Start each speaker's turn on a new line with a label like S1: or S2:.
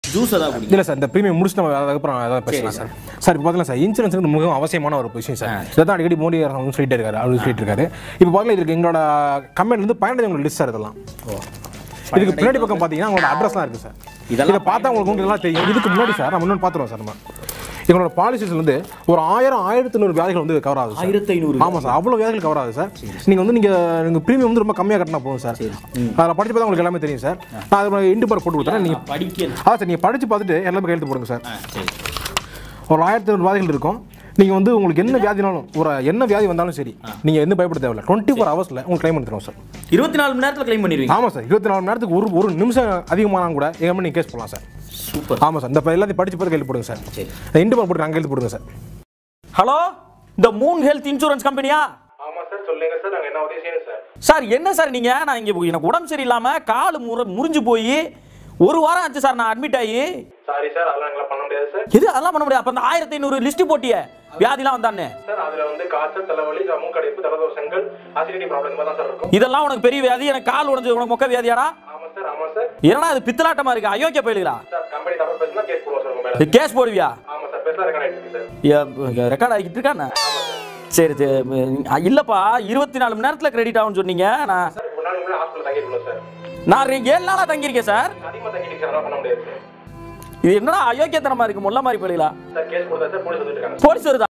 S1: juice ஏதாவது குடிங்க
S2: இல்லை சார் இந்த ப்ரீமியம் முடிச்சுட்டு நம்ம அதுக்கப்புறம் அதாவது பேசலாம் சார் சார் இப்போ பார்த்தீங்கன்னா சார் இன்சூரன்ஸ் வந்து மிகவும் அவசியமான ஒரு விஷயம் சார் இதை தான் அடிக்கடி மோடி அரசு வந்து சொல்லிட்டே இருக்காரு அவர் சொல்லிட்டு இருக்காரு இப்போ பார்த்தீங்கன்னா இதுக்கு எங்களோட கம்பெனி வந்து பயனடைஞ்சவங்க லிஸ்ட் சார் இதெல்லாம் இதுக்கு பின்னாடி பக்கம் பார்த்தீங்கன்னா உங்களோட அட்ரஸ்லாம் இருக்குது சார்
S1: இதெல்லாம்
S2: இதை பார்த்தா உங்களுக்கு உங்களுக்கு எல்லாம் தெரியும் இதுக்கு முன்னாடி சார் நம்ம இன்னொன்று பார்த்துருவோம் சார் நம்ம எங்களோட பாலிசிஸ் வந்து ஒரு ஆயிரம் ஆயிரத்தி நூறு வியாதிகள் வந்து கவர் ஆகுது சார்
S1: ஆயிரத்தி ஐநூறு
S2: ஆமாம் சார் அவ்வளோ வியாதிகள் கவர் ஆகுது சார் நீங்கள் வந்து நீங்கள் நீங்கள் ப்ரீமியம் வந்து ரொம்ப கம்மியாக கட்டினா போதும் சார் அதில் படிச்சு பார்த்தா உங்களுக்கு எல்லாமே தெரியும் சார் நான் அதில் இண்டு பார் போட்டு கொடுத்துறேன் நீங்கள்
S1: படிக்க
S2: அதான் சார் நீங்கள் படித்து பார்த்துட்டு எல்லாமே கையெழுத்து போடுங்க சார்
S1: ஆ, சரி
S2: ஒரு ஆயிரத்தி ஐநூறு வியாதிகள் இருக்கும் நீங்கள் வந்து உங்களுக்கு என்ன வியாதினாலும் ஒரு என்ன வியாதி வந்தாலும் சரி நீங்கள் எந்த பயப்பட தேவையில்ல டுவெண்ட்டி ஃபோர் ஹவர்ஸில் உங்களுக்கு கிளைம் பண்ணிடுவோம் சார்
S1: இருபத்தி நாலு மணி நேரத்தில் கிளைம் பண்ணிடுவீங்க
S2: ஆமாம் சார் இருபத்தி நாலு மணி நேரத்துக்கு ஒரு ஒரு நிமிஷம் அதிகமானா கூட எங்கள் மேலே நீங்கள் கேஸ் போடலாம் சார்
S1: சூப்பர்
S2: ஆமாம் சார் இந்த இப்ப எல்லாத்தையும் படிச்சு பார்த்து கையில் போடுங்க சார்
S1: சரி
S2: இந்த இண்டு பார் போட்டு நாங்கள் கையெழுத்து போடுங்க சார்
S3: ஹலோ இந்த மூன் ஹெல்த் இன்சூரன்ஸ் கம்பெனியா
S2: ஆமாம் சார் சொல்லுங்க சார் நாங்கள் என்ன உதவி செய்யணும் சார்
S3: சார் என்ன சார் நீங்க நான் இங்க எனக்கு உடம்பு சரியில்லாம கால் முற முறிஞ்சு போய் ஒரு வாரம் ஆச்சு சார் நான் அட்மிட் ஆகி
S2: சாரி சார் அதெல்லாம் எங்களால் பண்ண முடியாது சார்
S3: எது அதெல்லாம் பண்ண முடியாது அப்ப அந்த ஆயிரத்தி ஐநூறு லிஸ்ட் போட்டியே வியாதிலாம் வந்தானே
S2: சார் அதில் வந்து காய்ச்சல் தலைவலி மூக்கடைப்பு தலதோஷங்கள் அசிடிட்டி ப்ராப்ளம் மாதிரி தான் சார் இருக்கும்
S3: இதெல்லாம் உனக்கு பெரிய வியாதி எனக்கு கால் உடைஞ்சு உனக்கு மொக்க வியாதியாடா
S2: ஆமாம் சார் ஆமாம் சார்
S3: என்னடா அது பித்தலாட்டமா இருக்கு அயோக்கிய போயிடுங்களா
S2: சார் கம்பெனி தவிர பேசினா கேஸ் போடுவோம் சார் உங்கள் மேலே
S3: கேஸ் போடுவியா
S2: ஆமாம் சார் பேசலாம் ரெக்கார்ட் ஆகிட்டு சார்
S3: ரெக்கார்ட் ஆகிட்டு இருக்கானே சரி சரி அஹ் இல்லப்பா இருபத்தி நாலு மணி நேரத்தில் கிரெடிட் ஆகும்னு சொன்னீங்க நான்
S2: சார் ஒரு நாள் முன்னாடி ஹாஸ்பிட்டல் தங்கிருக்கணும் சார்
S3: நான் ரெ- ஏழு நாளாக தங்கியிருக்கேன் சார்
S2: அதிகமாக தங்கிட்டு சார் அதெல்லாம் பண்ண முடியாது சார்
S3: இது என்னடா அயோக்கியத்தனமா இருக்கு முல்ல மாதிரி போயிடலாம்
S2: சார் கேஸ் கொடுத்தா சார் போலீஸ் வந்துட்டு இருக்காங்க
S3: போலீஸ் வருதா